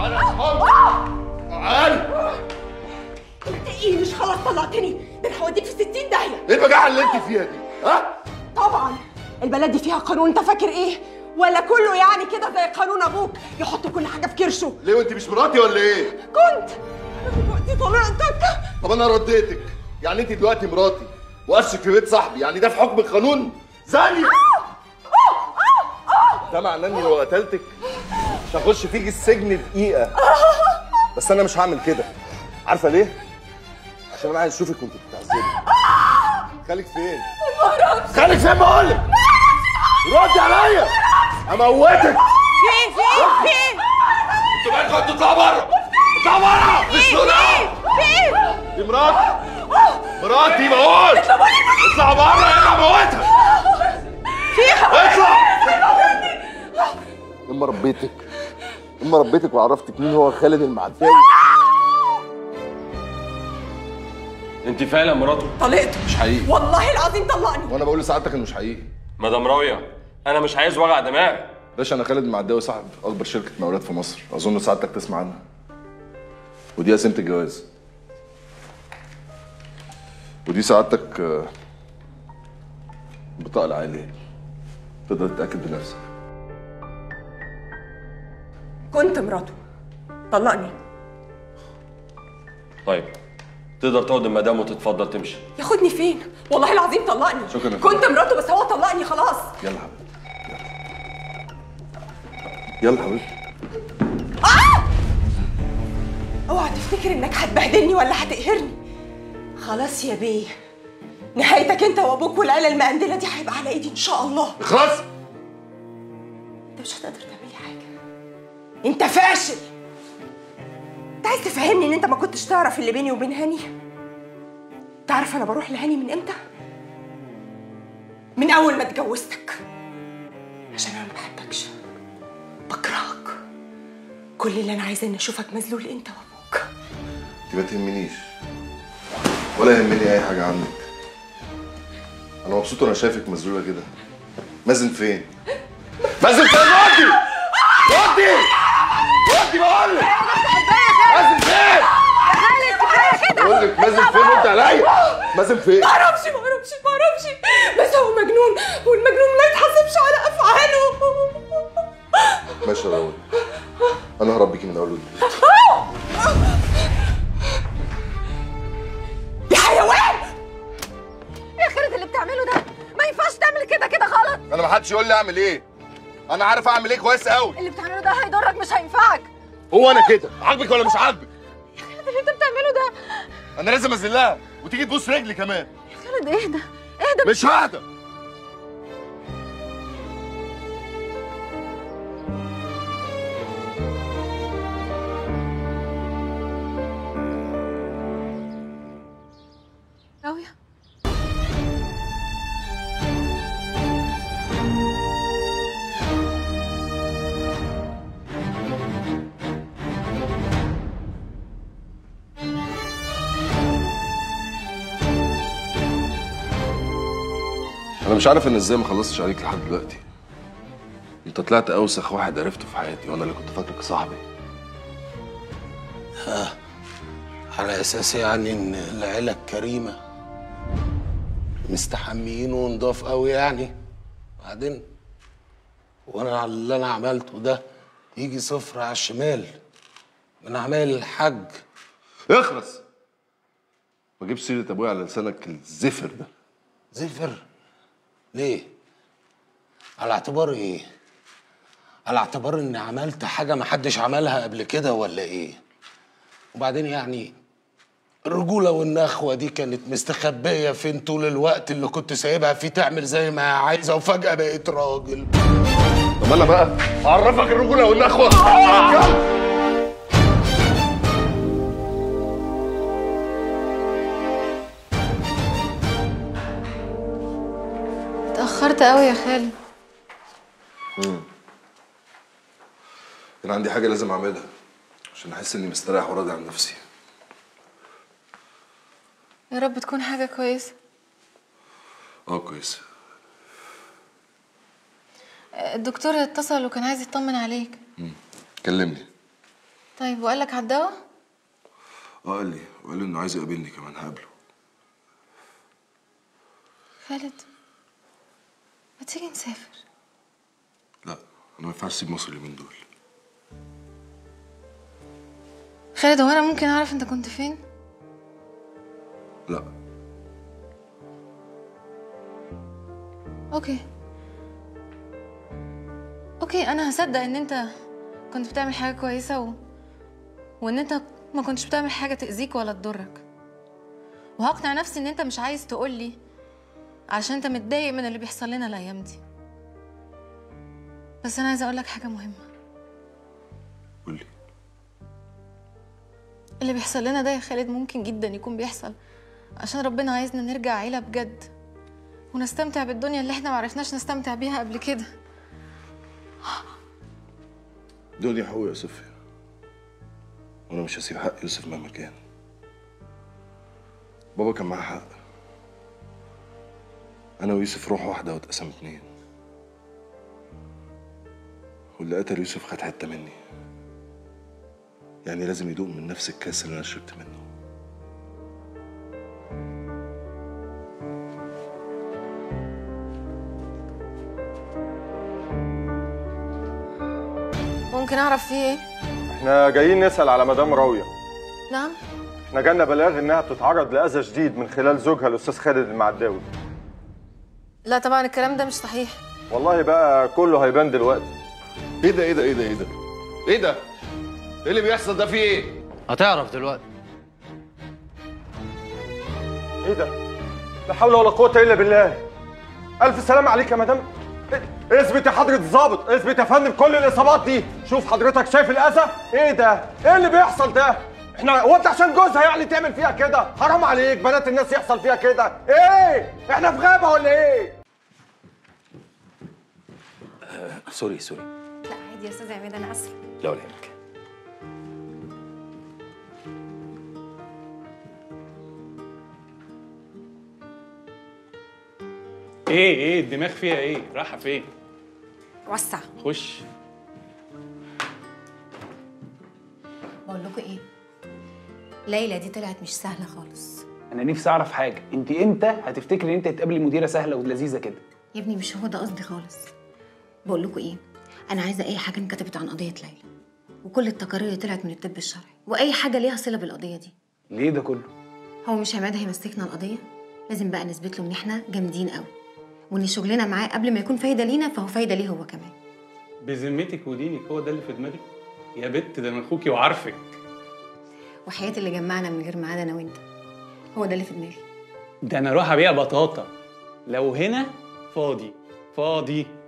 تعالى يا صحابي تعالى ايه مش خلاص طلقتني ده انا هوديك في 60 داهيه ايه البجاحه اللي انت فيها دي ها طبعا البلد دي فيها قانون انت فاكر ايه ولا كله يعني كده زي قانون ابوك يحط كل حاجه في كرشه ليه وانت مش مراتي ولا ايه كنت انا دلوقتي طلقتك طب انا رديتك يعني انت دلوقتي مراتي وقفشك في بيت صاحبي يعني ده في حكم القانون زاني ده معناه اني لو قتلتك مش هخش فيك السجن دقيقه بس انا مش هعمل كده عارفه ليه عشان انا عايز اشوفك وانت بتتعذبي خالك فين خالك فين بقول لك ردي عليا اموتك في في في انتوا بقى انتوا اطلعوا بره اطلعوا بره مش هنا في دي مراتي مراتي بقول اطلعوا بره يلا موتها اطلع اما ربيتك اما ربيتك وعرفتك مين هو خالد المعداوي انت فعلا مراته طلقته مش حقيقي والله العظيم طلقني وانا بقول لسعادتك انه مش حقيقي مدام راويه انا مش عايز وجع دماغ باشا انا خالد المعداوي صاحب اكبر شركه مقاولات في مصر اظن سعادتك تسمع عنها ودي قسيمه الجواز ودي سعادتك آه، البطاقه العائليه تقدر تتاكد بنفسك كنت مراته طلقني طيب تقدر تقعد المدام وتتفضل تمشي ياخدني فين والله العظيم طلقني شكراً يا كنت مراته بس هو طلقني خلاص يلا حبيبي يلا يلا حبيبي اوعى تفتكر انك هتبهدلني ولا هتقهرني خلاص يا بيه نهايتك انت وابوك والعيله المقندله دي هيبقى على ايدي ان شاء الله خلاص انت مش هتقدر تعمل لي حاجه انت فاشل انت عايز تفهمني ان انت ما كنتش تعرف اللي بيني وبين هاني تعرف انا بروح لهاني من امتى من اول ما اتجوزتك عشان انا ما بحبكش بكرهك كل اللي انا عايزاه اني اشوفك مذلول انت وابوك انت ما تهمنيش ولا يهمني اي حاجه عنك انا مبسوط وانا شايفك مذلوله كده مازن فين مازن فين ردي ردي ردي بقول لك مازن فين بقول لك مازن فين رد عليا مازن فين ما اعرفش ما اعرفش ما اعرفش بس هو مجنون والمجنون ما يتحاسبش على افعاله ماشي يا راوي انا هربيكي من اول وجديد يا حيوان ايه خيرة اللي بتعمله ده؟ ما ينفعش تعمل كده كده غلط انا ما حدش يقول لي اعمل ايه انا عارف اعمل ايه كويس قوي اللي بتعمله ده هيضرك مش هينفعك هو انا كده عاجبك ولا مش عاجبك خالد اللي انت بتعمله ده انا لازم انزلها وتيجي تبوس رجلي كمان خالد اهدى اهدى مش ههدى راوية انا مش عارف ان ازاي ما خلصتش عليك لحد دلوقتي انت طلعت اوسخ واحد عرفته في حياتي وانا اللي كنت فاكرك صاحبي على اساس يعني ان العيله الكريمه مستحميين ونضاف قوي يعني بعدين وانا على اللي انا عملته ده يجي صفر على الشمال من اعمال الحج اخرس ما تجيبش سيره ابويا على لسانك الزفر ده زفر ليه على اعتبار ايه على اعتبار اني عملت حاجه ما حدش عملها قبل كده ولا ايه وبعدين يعني الرجوله والنخوه دي كانت مستخبيه فين طول الوقت اللي كنت سايبها فيه تعمل زي ما هي عايزه وفجاه بقيت راجل طب انا بقى اعرفك الرجوله والنخوه يلا اتأخرت قوي يا خالد كان عندي حاجه لازم اعملها عشان احس اني مستريح وراضي عن نفسي يا رب تكون حاجة كويسة اه كويس الدكتور اتصل وكان عايز يطمن عليك كلمني طيب وقال لك على الدواء اه قال لي وقال لي انه عايز يقابلني كمان هقابله خالد ما تيجي نسافر لا انا ما ينفعش اسيب مصر اليومين دول خالد هو انا ممكن اعرف انت كنت فين لا اوكي اوكي انا هصدق ان انت كنت بتعمل حاجه كويسه و... وان انت ما كنتش بتعمل حاجه تاذيك ولا تضرك وهقنع نفسي ان انت مش عايز تقولي عشان انت متضايق من اللي بيحصل لنا الايام دي بس انا عايزه اقول لك حاجه مهمه قول لي اللي بيحصل لنا ده يا خالد ممكن جدا يكون بيحصل عشان ربنا عايزنا نرجع عيله بجد ونستمتع بالدنيا اللي احنا معرفناش نستمتع بيها قبل كده دنيا حقوق يا صفيا وانا مش هسيب حق يوسف مهما كان بابا كان معاه حق انا ويوسف روح واحده واتقسم اتنين واللي قتل يوسف خد حته مني يعني لازم يدوق من نفس الكاس اللي انا شربت منه ممكن اعرف فيه ايه احنا جايين نسأل على مدام راوية نعم احنا جالنا بلاغ انها بتتعرض لأذى شديد من خلال زوجها الأستاذ خالد المعداوي لا طبعا الكلام ده مش صحيح والله بقى كله هيبان دلوقتي ايه ده ايه ده ايه ده ايه ده ايه ده ايه اللي بيحصل ده فيه ايه هتعرف دلوقتي ايه ده لا حول ولا قوة إلا بالله ألف سلام عليك يا مدام إيه- اثبت يا حضرة الظابط اثبت يا فندم كل الإصابات دي شوف حضرتك شايف الأذى ايه ده ايه اللي بيحصل ده احنا هو انت عشان جوزها يعني تعمل فيها كده حرام عليك بنات الناس يحصل فيها كده ايه احنا في غابة ولا ايه سوري سوري لا عادي يا استاذ عماد انا اسفه لا ولا يهمك ايه ايه الدماغ فيها ايه رايحه فين وسع خش بقول لكم ايه ليلى دي طلعت مش سهله خالص انا نفسي اعرف حاجه انت امتى هتفتكري ان انت تقابلي مديره سهله ولذيذه كده يا ابني مش هو ده قصدي خالص بقول لكم ايه انا عايزه اي حاجه انكتبت عن قضيه ليلى وكل التقارير اللي طلعت من الطب الشرعي واي حاجه ليها صله بالقضيه دي ليه ده كله هو مش عماد هيمسكنا القضيه لازم بقى نثبت له ان احنا جامدين قوي وان شغلنا معاه قبل ما يكون فايده لينا فهو فايده ليه هو كمان بذمتك ودينك هو ده اللي في دماغك يا بت ده انا اخوكي وعارفك وحياه اللي جمعنا من غير ميعاد انا وانت هو ده اللي في دماغي ده انا اروح ابيع بطاطا لو هنا فاضي فاضي